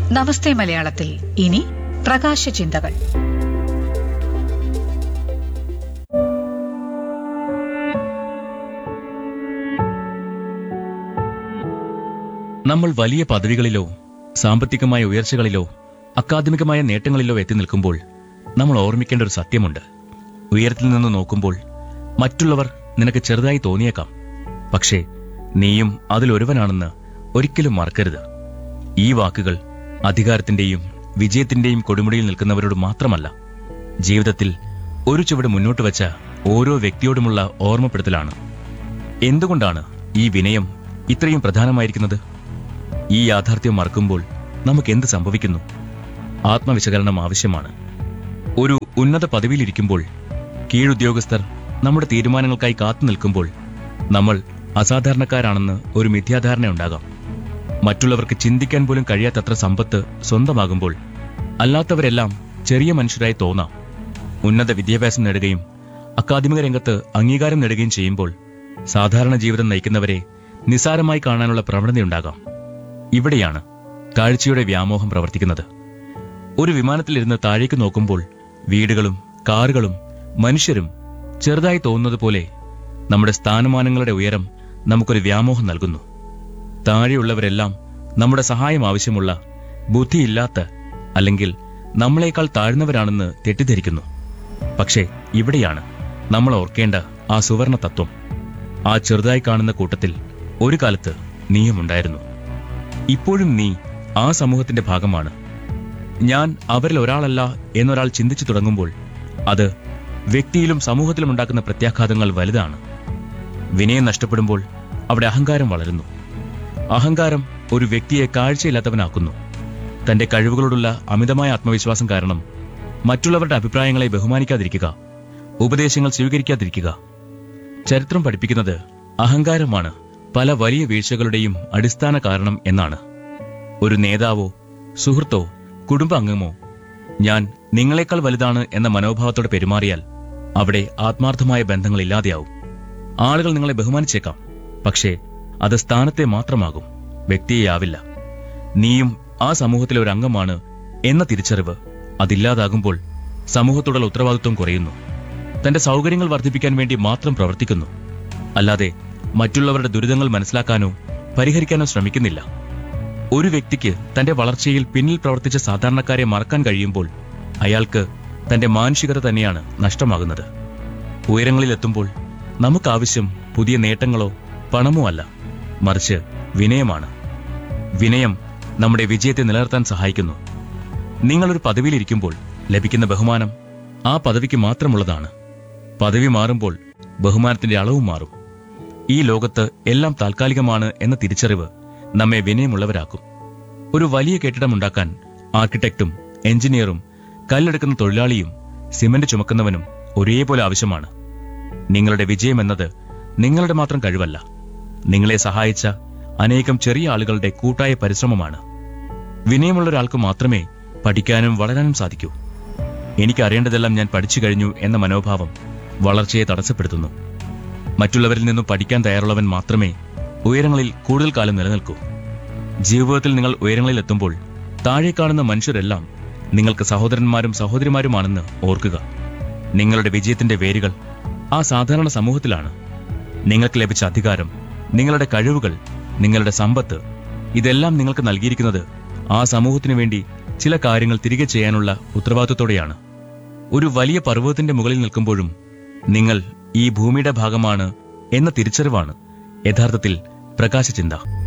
നമസ്തേ മലയാളത്തിൽ ഇനി പ്രകാശ ചിന്തകൾ നമ്മൾ വലിയ പദവികളിലോ സാമ്പത്തികമായ ഉയർച്ചകളിലോ അക്കാദമികമായ നേട്ടങ്ങളിലോ എത്തി നിൽക്കുമ്പോൾ നമ്മൾ ഓർമ്മിക്കേണ്ട ഒരു സത്യമുണ്ട് ഉയരത്തിൽ നിന്ന് നോക്കുമ്പോൾ മറ്റുള്ളവർ നിനക്ക് ചെറുതായി തോന്നിയേക്കാം പക്ഷേ നീയും അതിലൊരുവനാണെന്ന് ഒരിക്കലും മറക്കരുത് ഈ വാക്കുകൾ അധികാരത്തിന്റെയും വിജയത്തിന്റെയും കൊടുമുടിയിൽ നിൽക്കുന്നവരോട് മാത്രമല്ല ജീവിതത്തിൽ ഒരു ചുവട് മുന്നോട്ട് വെച്ച ഓരോ വ്യക്തിയോടുമുള്ള ഓർമ്മപ്പെടുത്തലാണ് എന്തുകൊണ്ടാണ് ഈ വിനയം ഇത്രയും പ്രധാനമായിരിക്കുന്നത് ഈ യാഥാർത്ഥ്യം മറക്കുമ്പോൾ നമുക്ക് എന്ത് സംഭവിക്കുന്നു ആത്മവിശകലനം ആവശ്യമാണ് ഒരു ഉന്നത പദവിയിലിരിക്കുമ്പോൾ കീഴുദ്യോഗസ്ഥർ നമ്മുടെ തീരുമാനങ്ങൾക്കായി കാത്തു നിൽക്കുമ്പോൾ നമ്മൾ അസാധാരണക്കാരാണെന്ന് ഒരു മിഥ്യാധാരണ ഉണ്ടാകാം മറ്റുള്ളവർക്ക് ചിന്തിക്കാൻ പോലും കഴിയാത്തത്ര സമ്പത്ത് സ്വന്തമാകുമ്പോൾ അല്ലാത്തവരെല്ലാം ചെറിയ മനുഷ്യരായി തോന്നാം ഉന്നത വിദ്യാഭ്യാസം നേടുകയും അക്കാദമിക രംഗത്ത് അംഗീകാരം നേടുകയും ചെയ്യുമ്പോൾ സാധാരണ ജീവിതം നയിക്കുന്നവരെ നിസാരമായി കാണാനുള്ള പ്രവണതയുണ്ടാകാം ഇവിടെയാണ് കാഴ്ചയുടെ വ്യാമോഹം പ്രവർത്തിക്കുന്നത് ഒരു വിമാനത്തിലിരുന്ന് താഴേക്ക് നോക്കുമ്പോൾ വീടുകളും കാറുകളും മനുഷ്യരും ചെറുതായി തോന്നുന്നത് പോലെ നമ്മുടെ സ്ഥാനമാനങ്ങളുടെ ഉയരം നമുക്കൊരു വ്യാമോഹം നൽകുന്നു താഴെയുള്ളവരെല്ലാം നമ്മുടെ സഹായം ആവശ്യമുള്ള ബുദ്ധിയില്ലാത്ത അല്ലെങ്കിൽ നമ്മളെക്കാൾ താഴ്ന്നവരാണെന്ന് തെറ്റിദ്ധരിക്കുന്നു പക്ഷേ ഇവിടെയാണ് നമ്മൾ ഓർക്കേണ്ട ആ സുവർണ തത്വം ആ ചെറുതായി കാണുന്ന കൂട്ടത്തിൽ ഒരു കാലത്ത് നീയുമുണ്ടായിരുന്നു ഇപ്പോഴും നീ ആ സമൂഹത്തിന്റെ ഭാഗമാണ് ഞാൻ അവരിൽ ഒരാളല്ല എന്നൊരാൾ ചിന്തിച്ചു തുടങ്ങുമ്പോൾ അത് വ്യക്തിയിലും സമൂഹത്തിലും ഉണ്ടാക്കുന്ന പ്രത്യാഘാതങ്ങൾ വലുതാണ് വിനയം നഷ്ടപ്പെടുമ്പോൾ അവിടെ അഹങ്കാരം വളരുന്നു അഹങ്കാരം ഒരു വ്യക്തിയെ കാഴ്ചയില്ലാത്തവനാക്കുന്നു തന്റെ കഴിവുകളോടുള്ള അമിതമായ ആത്മവിശ്വാസം കാരണം മറ്റുള്ളവരുടെ അഭിപ്രായങ്ങളെ ബഹുമാനിക്കാതിരിക്കുക ഉപദേശങ്ങൾ സ്വീകരിക്കാതിരിക്കുക ചരിത്രം പഠിപ്പിക്കുന്നത് അഹങ്കാരമാണ് പല വലിയ വീഴ്ചകളുടെയും അടിസ്ഥാന കാരണം എന്നാണ് ഒരു നേതാവോ സുഹൃത്തോ കുടുംബാംഗമോ ഞാൻ നിങ്ങളെക്കാൾ വലുതാണ് എന്ന മനോഭാവത്തോടെ പെരുമാറിയാൽ അവിടെ ആത്മാർത്ഥമായ ബന്ധങ്ങൾ ഇല്ലാതെയാവും ആളുകൾ നിങ്ങളെ ബഹുമാനിച്ചേക്കാം പക്ഷേ അത് സ്ഥാനത്തെ മാത്രമാകും വ്യക്തിയെയാവില്ല നീയും ആ സമൂഹത്തിലെ ഒരു അംഗമാണ് എന്ന തിരിച്ചറിവ് അതില്ലാതാകുമ്പോൾ സമൂഹത്തോടുള്ള ഉത്തരവാദിത്വം കുറയുന്നു തന്റെ സൗകര്യങ്ങൾ വർദ്ധിപ്പിക്കാൻ വേണ്ടി മാത്രം പ്രവർത്തിക്കുന്നു അല്ലാതെ മറ്റുള്ളവരുടെ ദുരിതങ്ങൾ മനസ്സിലാക്കാനോ പരിഹരിക്കാനോ ശ്രമിക്കുന്നില്ല ഒരു വ്യക്തിക്ക് തന്റെ വളർച്ചയിൽ പിന്നിൽ പ്രവർത്തിച്ച സാധാരണക്കാരെ മറക്കാൻ കഴിയുമ്പോൾ അയാൾക്ക് തന്റെ മാനുഷികത തന്നെയാണ് നഷ്ടമാകുന്നത് ഉയരങ്ങളിലെത്തുമ്പോൾ നമുക്കാവശ്യം പുതിയ നേട്ടങ്ങളോ പണമോ അല്ല മറിച്ച് വിനയമാണ് വിനയം നമ്മുടെ വിജയത്തെ നിലനിർത്താൻ സഹായിക്കുന്നു നിങ്ങളൊരു പദവിയിലിരിക്കുമ്പോൾ ലഭിക്കുന്ന ബഹുമാനം ആ പദവിക്ക് മാത്രമുള്ളതാണ് പദവി മാറുമ്പോൾ ബഹുമാനത്തിന്റെ അളവും മാറും ഈ ലോകത്ത് എല്ലാം താൽക്കാലികമാണ് എന്ന തിരിച്ചറിവ് നമ്മെ വിനയമുള്ളവരാക്കും ഒരു വലിയ കെട്ടിടമുണ്ടാക്കാൻ ആർക്കിടെക്റ്റും എഞ്ചിനീയറും കല്ലെടുക്കുന്ന തൊഴിലാളിയും സിമന്റ് ചുമക്കുന്നവനും ഒരേപോലെ ആവശ്യമാണ് നിങ്ങളുടെ വിജയം എന്നത് നിങ്ങളുടെ മാത്രം കഴിവല്ല നിങ്ങളെ സഹായിച്ച അനേകം ചെറിയ ആളുകളുടെ കൂട്ടായ പരിശ്രമമാണ് വിനയമുള്ള ഒരാൾക്ക് മാത്രമേ പഠിക്കാനും വളരാനും സാധിക്കൂ എനിക്ക് അറിയേണ്ടതെല്ലാം ഞാൻ പഠിച്ചു കഴിഞ്ഞു എന്ന മനോഭാവം വളർച്ചയെ തടസ്സപ്പെടുത്തുന്നു മറ്റുള്ളവരിൽ നിന്നും പഠിക്കാൻ തയ്യാറുള്ളവൻ മാത്രമേ ഉയരങ്ങളിൽ കൂടുതൽ കാലം നിലനിൽക്കൂ ജീവിതത്തിൽ നിങ്ങൾ ഉയരങ്ങളിൽ എത്തുമ്പോൾ താഴെ കാണുന്ന മനുഷ്യരെല്ലാം നിങ്ങൾക്ക് സഹോദരന്മാരും സഹോദരിമാരുമാണെന്ന് ഓർക്കുക നിങ്ങളുടെ വിജയത്തിന്റെ വേരുകൾ ആ സാധാരണ സമൂഹത്തിലാണ് നിങ്ങൾക്ക് ലഭിച്ച അധികാരം നിങ്ങളുടെ കഴിവുകൾ നിങ്ങളുടെ സമ്പത്ത് ഇതെല്ലാം നിങ്ങൾക്ക് നൽകിയിരിക്കുന്നത് ആ സമൂഹത്തിനു വേണ്ടി ചില കാര്യങ്ങൾ തിരികെ ചെയ്യാനുള്ള ഉത്തരവാദിത്വത്തോടെയാണ് ഒരു വലിയ പർവ്വതത്തിന്റെ മുകളിൽ നിൽക്കുമ്പോഴും നിങ്ങൾ ഈ ഭൂമിയുടെ ഭാഗമാണ് എന്ന തിരിച്ചറിവാണ് യഥാർത്ഥത്തിൽ പ്രകാശചിന്ത